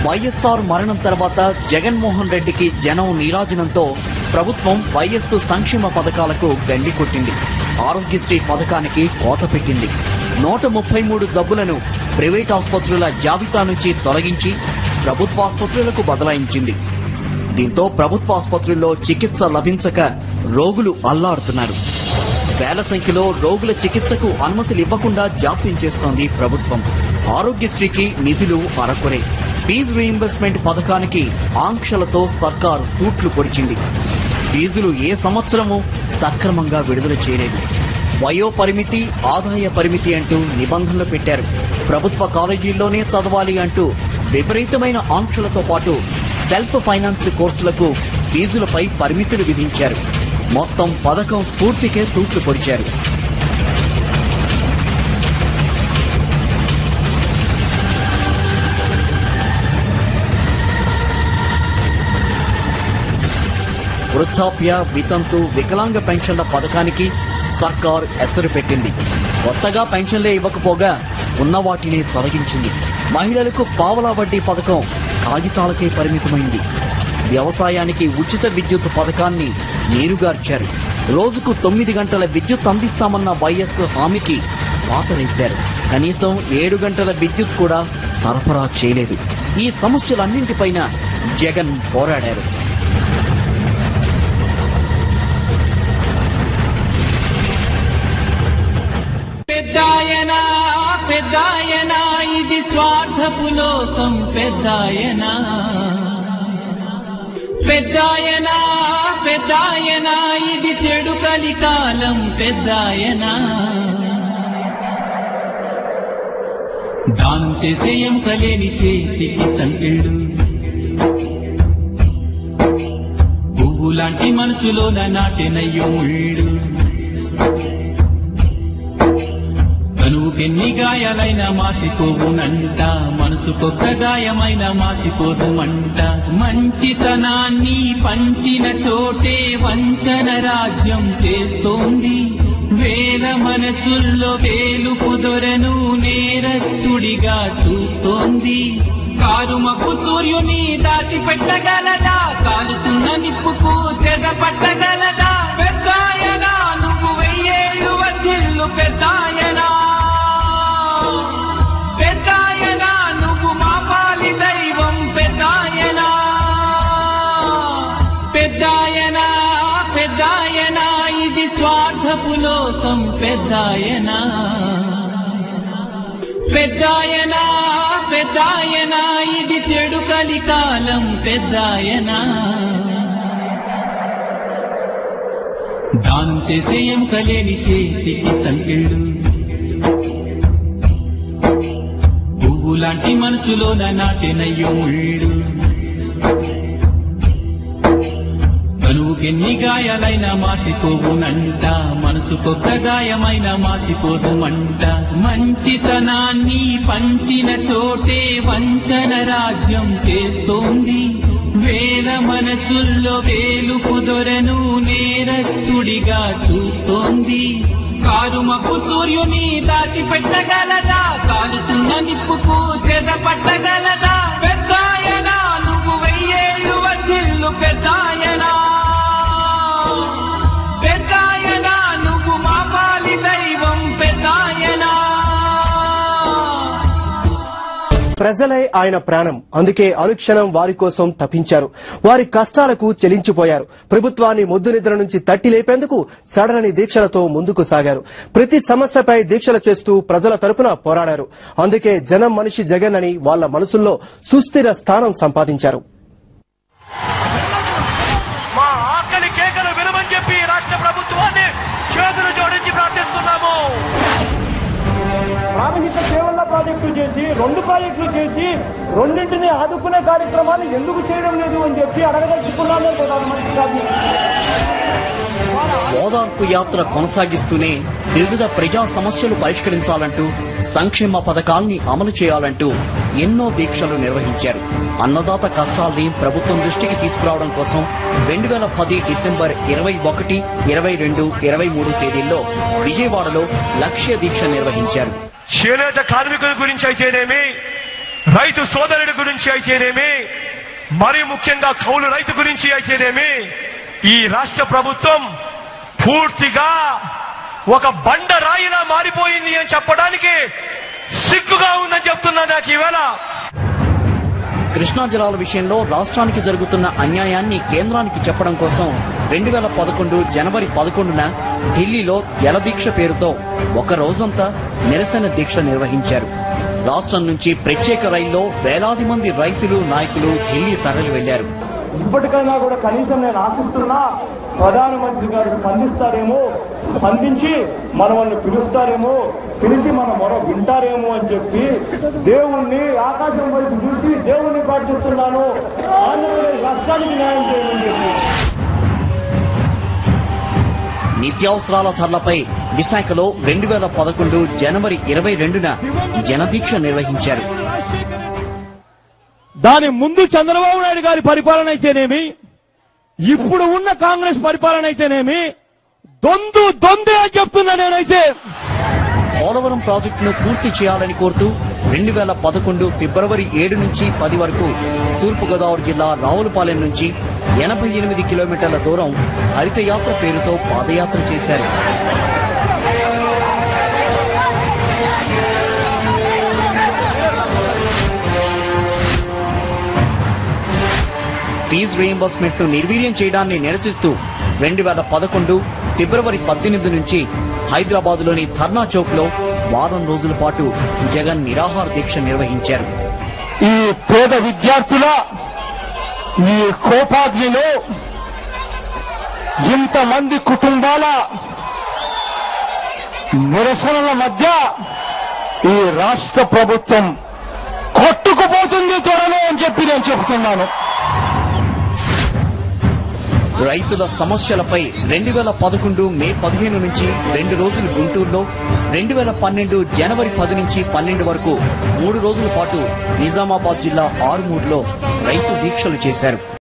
వైఎస్ఆర్ మరణం తర్వాత జగన్మోహన్ రెడ్డికి జనం నీరాజనంతో ప్రభుత్వం వైఎస్ సంక్షేమ పథకాలకు గండి కొట్టింది ఆరోగ్యశ్రీ పథకానికి కోత పెట్టింది నూట ముప్పై మూడు జబ్బులను ప్రైవేట్ ఆసుపత్రుల జాబితా నుంచి తొలగించి ప్రభుత్వ ఆసుపత్రులకు బదలాయించింది దీంతో ప్రభుత్వ ఆసుపత్రుల్లో చికిత్స లభించక రోగులు అల్లాడుతున్నారు వేల సంఖ్యలో రోగుల చికిత్సకు అనుమతులు ఇవ్వకుండా జాప్యం చేస్తోంది ప్రభుత్వం ఆరోగ్యశ్రీకి నిధులు అరకొరే ఫీజు రీయింబర్స్మెంట్ పథకానికి ఆంక్షలతో సర్కారు తూట్లు పొడిచింది ఫీజులు ఏ సంవత్సరము సక్రమంగా విడుదల చేయలేదు వయో పరిమితి ఆదాయ పరిమితి అంటూ నిబంధనలు పెట్టారు ప్రభుత్వ కాలేజీల్లోనే చదవాలి అంటూ విపరీతమైన ఆంక్షలతో పాటు సెల్ఫ్ ఫైనాన్స్ కోర్సులకు ఫీజులపై పరిమితులు విధించారు మొత్తం పథకం స్ఫూర్తికే తూట్లు పొడిచారు వృద్ధాప్య వితంతు వికలాంగ పెన్షన్ల పథకానికి సర్కార్ ఎసరు పెట్టింది కొత్తగా పెన్షన్లే ఇవ్వకపోగా ఉన్న వాటిని తొలగించింది మహిళలకు పావలా వడ్డీ పథకం కాగితాలకే పరిమితమైంది వ్యవసాయానికి ఉచిత విద్యుత్ పథకాన్ని నీరుగార్చారు రోజుకు తొమ్మిది గంటల విద్యుత్ అందిస్తామన్న వైఎస్ హామీకి పాతరేశారు కనీసం ఏడు గంటల విద్యుత్ కూడా సరఫరా చేయలేదు ఈ సమస్యలన్నింటిపైన జగన్ పోరాడారు పెద్దాయనా పెద్దాయనా ఇది స్వార్థపు లోకం పెద్దాయనా పెద్దాయనా పెద్దాయనా ఇది చెడు కలికాలం పెద్దాయనా దానం చేసే ఎంకలేని చేతికి సంకెళ్ళు పువ్వు లాంటి మనసులోన నాటినయ్యో ముళ్ళు కనువుకెన్ని గాయాలైన మాసిపోవునంట మనసుకొక్క గాయమైన మాసిపోదుమంట మంచితనాన్ని పంచిన చోటే వంచన రాజ్యం చేస్తోంది వేల మనసుల్లో తేలుపు దొరను నేరస్తుడిగా చూస్తోంది కారుమకు సూర్యుని దాచి పెట్టగలదా కాలుతున్న నిప్పుకు చెద పట్టగలదా పెద్దాయనా నువ్వు వెయ్యేళ్ళు వర్ధిల్లు పెద్దాయనా పెద్దాయనా నువ్వు మా పాలి దైవం పెద్దాయనా పెద్దాయనా పెద్దాయనా ఇది స్వార్థపు లోకం పెద్దాయనా పెద్దాయనా పెద్దాయనా ఇది చెడు కలికాలం పెద్దాయనా దానం చేసే ఎంకలేని చేతికి సంకెళ్ళు పువ్వు లాంటి మనసులోన నాటినయ్యో ముళ్ళు కనువుకెన్ని గాయాలైన మాసిపోవునంట మనసుకొక్క గాయమైన మాసిపోదుమంట మంచితనాన్ని పంచిన చోటే వంచన రాజ్యం చేస్తోంది వేల మనసుల్లో వేలుపు దొరను నేరస్తుడిగా చూస్తోంది కారుమకు సూర్యుని దాచి పెట్టగలదా కాలుతున్న నిప్పుకు చెద పట్టగలదా పెద్దాయనా నువ్వు వెయ్యేళ్ళు వర్ధిల్లు పెద్దాయనా పెద్దాయనా నువ్వు మా పాలి దైవం పెద్దాయనా ప్రజలే ఆయన ప్రాణం అందుకే అనుక్షణం వారి కోసం తప్పించారు వారి కష్టాలకు చెలించిపోయారు ప్రభుత్వాన్ని ముద్దు నిద్ర నుంచి తట్టి లేపేందుకు సడలని దీక్షలతో ముందుకు సాగారు ప్రతి సమస్యపై దీక్షలు చేస్తూ ప్రజల తరపున పోరాడారు అందుకే జనం మనిషి జగన్ అని వాళ్ల మనసుల్లో సుస్థిర స్థానం సంపాదించారు మా ఆకలి కేకలు వినమని చెప్పి రాష్ట్ర ప్రభుత్వాన్ని చేతులు జోడించి ప్రార్థిస్తున్నాము ప్రాథమిక సేవల ప్రాజెక్టు చేసి రెండు ప్రాజెక్టులు చేసి రెండింటిని ఆదుకునే కార్యక్రమాన్ని ఎందుకు చేయడం లేదు అని చెప్పి అడగదలుచుకున్నామే ప్రధానమంత్రి గారిని ఓదార్పు యాత్ర కొనసాగిస్తూనే వివిధ ప్రజా సమస్యలు పరిష్కరించాలంటూ సంక్షేమ పథకాల్ని అమలు చేయాలంటూ ఎన్నో దీక్షలు నిర్వహించారు అన్నదాత కష్టాల్ని ప్రభుత్వం దృష్టికి తీసుకురావడం కోసం రెండు వేల పది డిసెంబర్ ఇరవై ఒకటి ఇరవై రెండు ఇరవై మూడు తేదీల్లో విజయవాడలో లక్ష్య దీక్ష నిర్వహించారు చేనేత కార్మికుల గురించి అయితేనేమి రైతు సోదరుడి గురించి అయితేనేమి మరి ముఖ్యంగా కౌలు రైతు గురించి అయితేనేమి ఈ రాష్ట్ర ప్రభుత్వం పూర్తిగా ఒక బండ రాయిలా మారిపోయింది అని చెప్పడానికి సిగ్గుగా ఉందని చెప్తున్నా నాకు ఈవేళ కృష్ణా జలాల విషయంలో రాష్ట్రానికి జరుగుతున్న అన్యాయాన్ని కేంద్రానికి చెప్పడం కోసం రెండు వేల పదకొండు జనవరి పదకొండున ఢిల్లీలో జలదీక్ష పేరుతో ఒక రోజంతా నిరసన దీక్ష నిర్వహించారు రాష్ట్రం నుంచి ప్రత్యేక రైల్లో వేలాది మంది రైతులు నాయకులు ఢిల్లీ తరలి వెళ్లారు ఇప్పటికైనా కూడా కనీసం నేను ఆశిస్తున్నా ప్రధానమంత్రి గారు స్పందిస్తారేమో స్పందించి మనల్ని పిలుస్తారేమో పిలిచి మన మొర వింటారేమో అని చెప్పి దేవుణ్ణి ఆకాశం వైపు చూసి దేవుణ్ణి ప్రార్థిస్తున్నాను ఆంధ్రప్రదేశ్ రాష్ట్రానికి న్యాయం చేయమని చెప్పి నిత్యావసరాల ధరలపై విశాఖలో రెండు వేల పదకొండు జనవరి ఇరవై రెండున జనదీక్ష నిర్వహించారు దాని ముందు చంద్రబాబు నాయుడు గారి పరిపాలన అయితేనేమి ఇప్పుడు ఉన్న కాంగ్రెస్ పరిపాలన అయితేనేమి దొందు దొందే అని చెప్తున్నా నేనైతే పోలవరం ప్రాజెక్టును పూర్తి చేయాలని కోరుతూ రెండు వేల పదకొండు ఫిబ్రవరి ఏడు నుంచి పది వరకు తూర్పుగోదావరి జిల్లా రావులపాలెం నుంచి ఎనభై ఎనిమిది కిలోమీటర్ల దూరం హరితయాత్ర పేరుతో పాదయాత్ర చేశారు ఫీజు రీయింబర్స్మెంట్ ను నిర్వీర్యం చేయడాన్ని నిరసిస్తూ రెండు వేల పదకొండు ఫిబ్రవరి పద్దెనిమిది నుంచి హైదరాబాద్ లోని ధర్నా చౌక్ లో వారం రోజుల పాటు జగన్ నిరాహార దీక్ష నిర్వహించారు ఈ పేద విద్యార్థుల ఈ కోపాగ్నిలో ఇంతమంది కుటుంబాల నిరసనల మధ్య ఈ రాష్ట్ర ప్రభుత్వం కొట్టుకుపోతుంది త్వరలో అని చెప్పి నేను చెబుతున్నాను రైతుల సమస్యలపై రెండు వేల పదకొండు మే పదిహేను నుంచి రెండు రోజులు గుంటూరులో రెండు వేల పన్నెండు జనవరి పది నుంచి పన్నెండు వరకు మూడు రోజుల పాటు నిజామాబాద్ జిల్లా ఆరుమూరులో రైతు దీక్షలు చేశారు